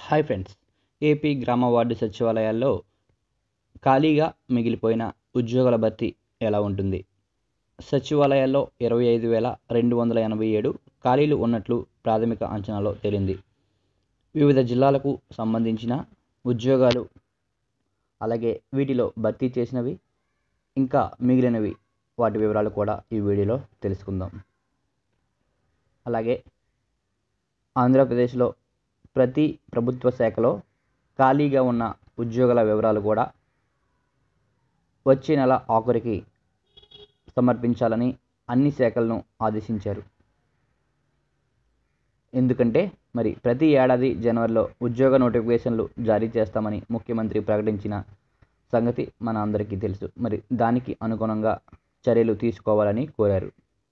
hi friends AP గ్రామ వార్డు సచివాలయాల్లో ఖాళీగా మిగిలిపోయిన ఉద్యోగాల భర్తీ ఎలా ఉంటుంది సచివాలయాల్లో ఇరవై ఐదు వేల రెండు వందల ఎనభై ఏడు ఖాళీలు ఉన్నట్లు ప్రాథమిక అంచనాలో తేలింది వివిధ జిల్లాలకు సంబంధించిన ఉద్యోగాలు అలాగే వీటిలో భర్తీ చేసినవి ఇంకా మిగిలినవి వాటి వివరాలు కూడా ఈ వీడియోలో తెలుసుకుందాం అలాగే ఆంధ్రప్రదేశ్లో ప్రతి ప్రభుత్వ శాఖలో ఖాళీగా ఉన్న ఉద్యోగాల వివరాలు కూడా వచ్చే నెల ఆఖరికి సమర్పించాలని అన్ని శాఖలను ఆదేశించారు ఎందుకంటే మరి ప్రతి ఏడాది జనవరిలో ఉద్యోగ నోటిఫికేషన్లు జారీ చేస్తామని ముఖ్యమంత్రి ప్రకటించిన సంగతి మన అందరికీ తెలుసు మరి దానికి అనుగుణంగా చర్యలు తీసుకోవాలని కోరారు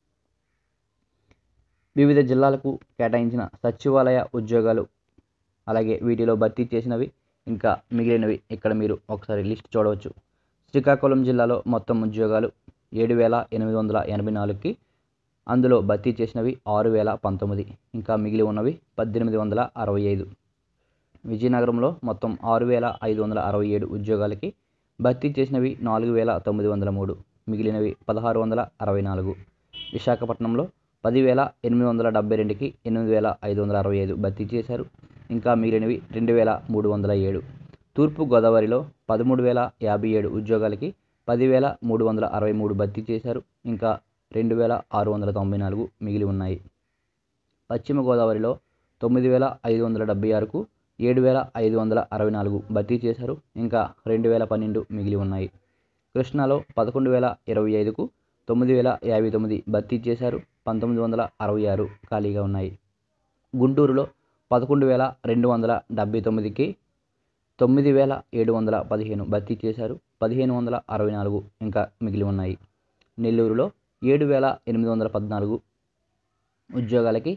వివిధ జిల్లాలకు కేటాయించిన సచివాలయ ఉద్యోగాలు అలాగే వీటిలో భర్తీ చేసినవి ఇంకా మిగిలినవి ఇక్కడ మీరు ఒకసారి లిస్ట్ చూడవచ్చు శ్రీకాకుళం జిల్లాలో మొత్తం ఉద్యోగాలు ఏడు వేల ఎనిమిది వందల ఎనభై నాలుగుకి అందులో భర్తీ చేసినవి ఆరు వేల పంతొమ్మిది ఇంకా మిగిలి ఉన్నవి పద్దెనిమిది వందల అరవై ఐదు విజయనగరంలో మొత్తం ఆరు వేల ఐదు వందల అరవై ఏడు ఉద్యోగాలకి భర్తీ చేసినవి నాలుగు వేల తొమ్మిది వందల మూడు మిగిలినవి పదహారు వందల అరవై నాలుగు విశాఖపట్నంలో పదివేల ఎనిమిది వందల డెబ్బై రెండుకి ఎనిమిది వేల ఐదు వందల అరవై ఐదు భర్తీ చేశారు ఇంకా మిగిలినవి రెండు వేల మూడు వందల ఏడు తూర్పు గోదావరిలో పదమూడు వేల యాభై ఏడు ఉద్యోగాలకి పదివేల మూడు వందల అరవై మూడు భర్తీ చేశారు ఇంకా రెండు వేల ఆరు వందల తొంభై నాలుగు మిగిలి ఉన్నాయి పశ్చిమ గోదావరిలో తొమ్మిది వేల ఐదు వందల డెబ్బై ఆరుకు ఏడు వేల ఐదు వందల అరవై నాలుగు భర్తీ చేశారు ఇంకా రెండు వేల పన్నెండు మిగిలి ఉన్నాయి కృష్ణాలో పదకొండు వేల ఇరవై ఐదుకు తొమ్మిది వేల యాభై తొమ్మిది భర్తీ చేశారు పంతొమ్మిది వందల అరవై ఆరు ఖాళీగా ఉన్నాయి గుంటూరులో పదకొండు వేల రెండు వందల డెబ్బై తొమ్మిదికి తొమ్మిది వేల ఏడు వందల పదిహేను భర్తీ చేశారు పదిహేను వందల అరవై నాలుగు ఇంకా మిగిలి ఉన్నాయి నెల్లూరులో ఏడు వేల ఎనిమిది వందల పద్నాలుగు ఉద్యోగాలకి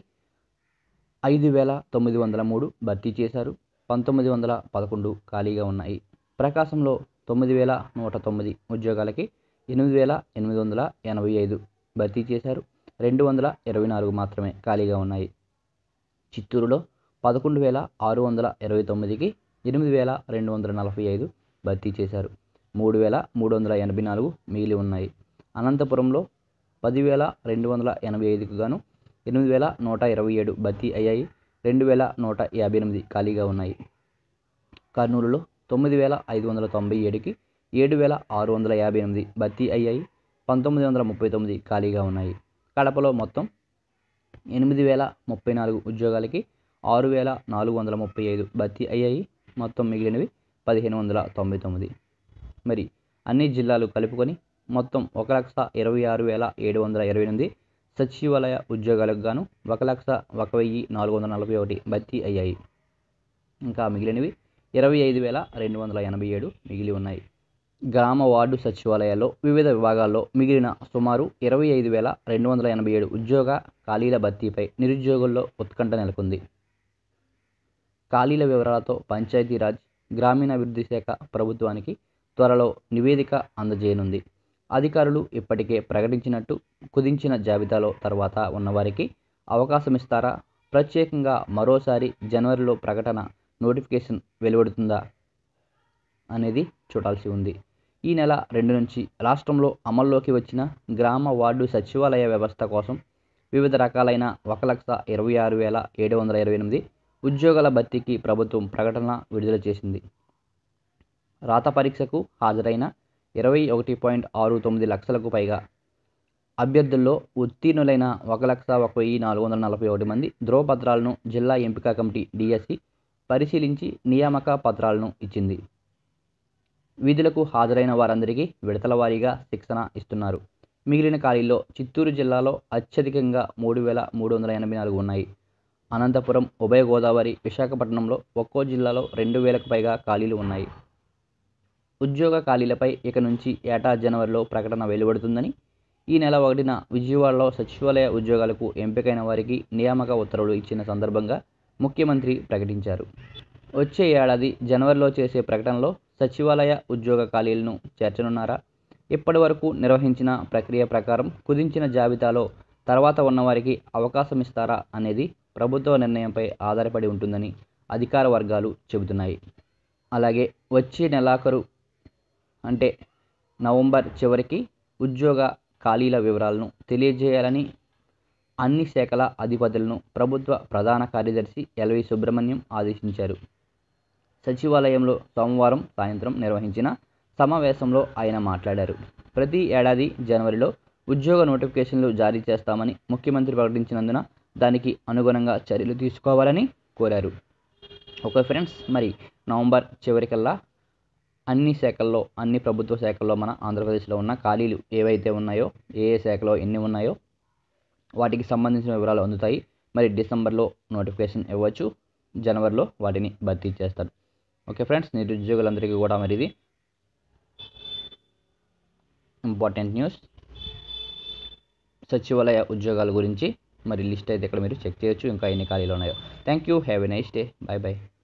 ఐదు వేల తొమ్మిది వందల మూడు భర్తీ చేశారు పంతొమ్మిది వందల పదకొండు ఖాళీగా ఉన్నాయి ప్రకాశంలో తొమ్మిది వేల నూట తొమ్మిది ఉద్యోగాలకి ఎనిమిది వేల ఎనిమిది వందల ఎనభై ఐదు భర్తీ చేశారు రెండు వందల ఇరవై నాలుగు మాత్రమే ఖాళీగా ఉన్నాయి చిత్తూరులో పదకొండు వేల ఆరు వందల ఇరవై తొమ్మిదికి ఎనిమిది వేల రెండు వందల నలభై ఐదు భర్తీ చేశారు మూడు వేల మూడు వందల ఎనభై నాలుగు మిగిలి ఉన్నాయి అనంతపురంలో పదివేల రెండు వందల ఎనభై ఐదుకు గాను ఎనిమిది వేల నూట ఇరవై ఏడు భర్తీ అయ్యాయి రెండు వేల నూట యాభై ఎనిమిది ఖాళీగా ఉన్నాయి కర్నూలులో తొమ్మిది వేల ఐదు వందల తొంభై ఏడుకి ఏడు వేల ఆరు వందల యాభై ఎనిమిది భర్తీ అయ్యాయి పంతొమ్మిది వందల ముప్పై తొమ్మిది ఖాళీగా ఉన్నాయి కడపలో మొత్తం ఎనిమిది వేల ముప్పై నాలుగు ఉద్యోగాలకి ఆరు వేల నాలుగు వందల ముప్పై ఐదు భర్తీ అయ్యాయి మొత్తం మిగిలినవి పదిహేను వందల తొంభై తొమ్మిది మరి అన్ని జిల్లాలు కలుపుకొని మొత్తం ఒక లక్ష ఇరవై ఆరు వేల ఏడు వందల ఇరవై ఎనిమిది సచివాలయ ఉద్యోగాలకు గాను ఒక లక్ష ఒక వెయ్యి నాలుగు వందల నలభై ఒకటి భర్తీ అయ్యాయి ఇంకా మిగిలినవి ఇరవై ఐదు వేల రెండు వందల ఎనభై ఏడు మిగిలి ఉన్నాయి గ్రామ వార్డు సచివాలయాల్లో వివిధ విభాగాల్లో మిగిలిన సుమారు ఇరవై ఐదు వేల రెండు వందల ఎనభై ఏడు ఉద్యోగ ఖాళీల భర్తీపై నిరుద్యోగుల్లో ఉత్కంఠ నెలకొంది ఖాళీల వివరాలతో పంచాయతీరాజ్ గ్రామీణాభివృద్ధి శాఖ ప్రభుత్వానికి త్వరలో నివేదిక అందజేయనుంది అధికారులు ఇప్పటికే ప్రకటించినట్టు కుదించిన జాబితాలో తర్వాత ఉన్నవారికి అవకాశం ఇస్తారా ప్రత్యేకంగా మరోసారి జనవరిలో ప్రకటన నోటిఫికేషన్ వెలువడుతుందా అనేది చూడాల్సి ఉంది ఈ నెల రెండు నుంచి రాష్ట్రంలో అమల్లోకి వచ్చిన గ్రామ వార్డు సచివాలయ వ్యవస్థ కోసం వివిధ రకాలైన ఒక లక్ష ఇరవై ఆరు వేల ఏడు వందల ఇరవై ఎనిమిది ఉద్యోగాల భర్తీకి ప్రభుత్వం ప్రకటన విడుదల చేసింది రాత పరీక్షకు హాజరైన ఇరవై ఒకటి పాయింట్ ఆరు తొమ్మిది లక్షలకు పైగా అభ్యర్థుల్లో ఉత్తీర్ణులైన ఒక లక్ష ఒక వెయ్యి నాలుగు వందల నలభై ఒకటి మంది ధ్రువపత్రాలను జిల్లా ఎంపిక కమిటీ డిఎస్సి పరిశీలించి నియామక పత్రాలను ఇచ్చింది విధులకు హాజరైన వారందరికీ విడతల వారీగా శిక్షణ ఇస్తున్నారు మిగిలిన ఖాళీల్లో చిత్తూరు జిల్లాలో అత్యధికంగా మూడు వేల మూడు వందల ఎనభై నాలుగు ఉన్నాయి అనంతపురం ఉభయ గోదావరి విశాఖపట్నంలో ఒక్కో జిల్లాలో రెండు వేలకు పైగా ఖాళీలు ఉన్నాయి ఉద్యోగ ఖాళీలపై ఇక నుంచి ఏటా జనవరిలో ప్రకటన వెలువడుతుందని ఈ నెల ఒకటిన విజయవాడలో సచివాలయ ఉద్యోగాలకు ఎంపికైన వారికి నియామక ఉత్తర్వులు ఇచ్చిన సందర్భంగా ముఖ్యమంత్రి ప్రకటించారు వచ్చే ఏడాది జనవరిలో చేసే ప్రకటనలో సచివాలయ ఉద్యోగ ఖాళీలను చేర్చనున్నారా ఇప్పటి వరకు నిర్వహించిన ప్రక్రియ ప్రకారం కుదించిన జాబితాలో తర్వాత ఉన్నవారికి అవకాశం ఇస్తారా అనేది ప్రభుత్వ నిర్ణయంపై ఆధారపడి ఉంటుందని అధికార వర్గాలు చెబుతున్నాయి అలాగే వచ్చే నెలాఖరు అంటే నవంబర్ చివరికి ఉద్యోగ ఖాళీల వివరాలను తెలియజేయాలని అన్ని శాఖల అధిపతులను ప్రభుత్వ ప్రధాన కార్యదర్శి ఎల్వి సుబ్రహ్మణ్యం ఆదేశించారు సచివాలయంలో సోమవారం సాయంత్రం నిర్వహించిన సమావేశంలో ఆయన మాట్లాడారు ప్రతి ఏడాది జనవరిలో ఉద్యోగ నోటిఫికేషన్లు జారీ చేస్తామని ముఖ్యమంత్రి ప్రకటించినందున దానికి అనుగుణంగా చర్యలు తీసుకోవాలని కోరారు ఓకే ఫ్రెండ్స్ మరి నవంబర్ చివరికల్లా అన్ని శాఖల్లో అన్ని ప్రభుత్వ శాఖల్లో మన ఆంధ్రప్రదేశ్లో ఉన్న ఖాళీలు ఏవైతే ఉన్నాయో ఏ ఏ శాఖలో ఎన్ని ఉన్నాయో వాటికి సంబంధించిన వివరాలు అందుతాయి మరి డిసెంబర్లో నోటిఫికేషన్ ఇవ్వచ్చు జనవరిలో వాటిని భర్తీ చేస్తారు ఓకే ఫ్రెండ్స్ నిరుద్యోగులందరికీ కూడా మరి ఇది ఇంపార్టెంట్ న్యూస్ సచివాలయ ఉద్యోగాల గురించి మరి లిస్ట్ అయితే ఇక్కడ మీరు చెక్ చేయొచ్చు ఇంకా ఎన్ని ఖాళీలు ఉన్నాయో thank you have a nice day bye bye